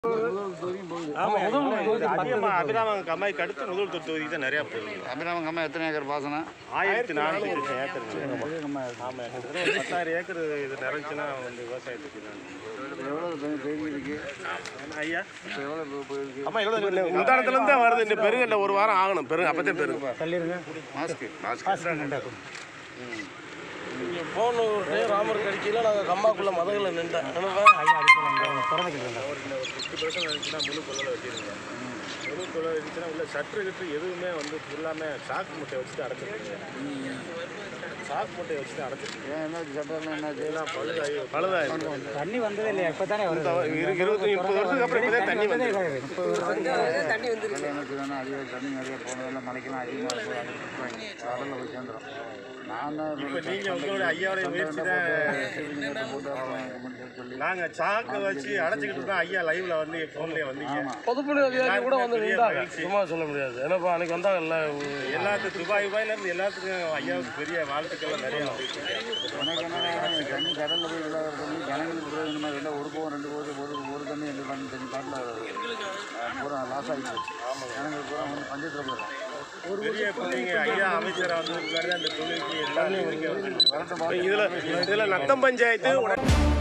அதிகமாக அபிராமம் கம்மாய்க்கு அடுத்து முதல் தொகுதிக்கு தான் நிறையா போகுது அபிராமம் கம்மா எத்தனை ஏக்கர் பாசனம் ஆயிரத்தி நானூற்றி ஏக்கர் ஆமாம் கிட்டத்தட்ட ஒரு பத்தாயிரம் ஏக்கர் இது நிறைஞ்சுன்னா வந்து விவசாயத்துக்கு தான் எவ்வளோ பெருகி இருக்கு ஐயா இப்போ எவ்வளோ போயிருக்கு ஆமாம் எவ்வளோ முந்தானத்துலேருந்து தான் வருது இந்த பெருங்கல்ல ஒரு வாரம் ஆகணும் பெருங்க அப்போ தான் பெருங்க மாஸ்க்கு மாஸ்க் போன ஒரு டைம் ராமர் கடிக்கையில் நாங்கள் கம்மாக்குள்ள மதகுல நின்றேன் ஃபிஃப்டி பர்சன்ட் இருந்துச்சுன்னா முழு கொள்ளை வெட்டிடுங்க முழு கொள்ளை இருந்துச்சுன்னா உள்ள சற்று கிட்டு எதுவுமே வந்து ஃபுல்லாமே சாக்கு முட்டையை வச்சுட்டு அடைச்சிருக்கீங்க சாக்கு முட்டையை வச்சுட்டு அடைச்சிருக்கீங்க ஏன் என்னாச்சு சட்டம்லாம் என்னாச்சு எல்லாம் பழுதாகி பழுதாகி தண்ணி வந்ததே இல்லையா இப்போ தானே வருது இருபத்தி முப்பது வருஷத்துக்கு அப்புறம் இப்போ தண்ணி வந்து வெள்ளம் எனக்கு தானே அதிக தண்ணி நிறைய போனதெல்லாம் மலைக்கெல்லாம் அதிகமாக போய் கடலில் போய் சேர்ந்துடும் நான் தான் இப்போ நீங்கள் உங்களுடைய ஐயாவுடைய முயற்சி தான் போட்டு அப்புறம் சொல்லி நாங்கள் சாக்கை வச்சு அடைச்சிக்கிட்டு தான் ஐயா லைவ்ல வந்து ஃபோன்லேயே வந்தீங்க பொதுப்பணி அதிகாரி கூட வந்து நின்றாங்க சும்மா சொல்ல முடியாது ஏன்னாப்பா அன்னைக்கு வந்தாங்கல்ல எல்லாத்துக்கும் துபாய் துபாயிலேருந்து எல்லாத்துக்கும் ஐயாவுக்கு பெரிய வாழ்த்துக்கள் நிறைய வந்துருக்கு எனக்கு என்னன்னா தண்ணி கடலில் போய் விளையாடுற தண்ணி ஜனங்களுக்கு பிரயோஜனமாக ரெண்டு ஒரு போகம் ரெண்டு போது ஒரு ஒரு தண்ணி ரெண்டு தண்ணி தண்ணி காட்டில் பூரா லாஸ் ஆகி போச்சு ஜனங்களுக்கு பூரா வந்து பஞ்சத்தில் போயிடும் பெரிய பிள்ளைங்க ஐயா அமைச்சரை வந்து முன்னாடி தான் இந்த தொழிலுக்கு எல்லாரும் இங்கே வந்து இதில் இதில் நத்தம் பஞ்சாயத்து உடனே